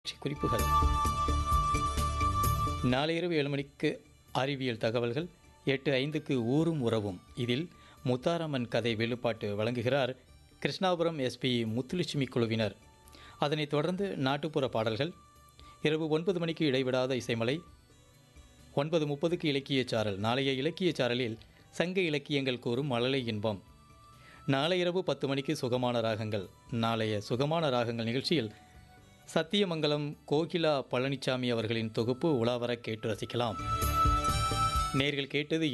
குறிப்புகள் நாளை இரவு ஏழு மணிக்கு அறிவியல் தகவல்கள் எட்டு ஐந்துக்கு ஊரும் உறவும் இதில் முத்தாரம்மன் கதை வெளிப்பாட்டு வழங்குகிறார் கிருஷ்ணாபுரம் எஸ்பி முத்துலட்சுமி குழுவினர் அதனைத் தொடர்ந்து நாட்டுப்புற பாடல்கள் இரவு ஒன்பது மணிக்கு இடைவிடாத இசைமலை ஒன்பது முப்பதுக்கு இலக்கியச் சாரல் நாளைய இலக்கியச் சாரலில் சங்க இலக்கியங்கள் கூறும் மழலை இன்பம் நாளை இரவு பத்து மணிக்கு சுகமான ராகங்கள் நாளைய சுகமான ராகங்கள் நிகழ்ச்சியில் சத்தியமங்கலம் கோகிலா பழனிசாமி அவர்களின் தொகுப்பு உலாவர கேட்டு ரசிக்கலாம் நேர்கள் கேட்டது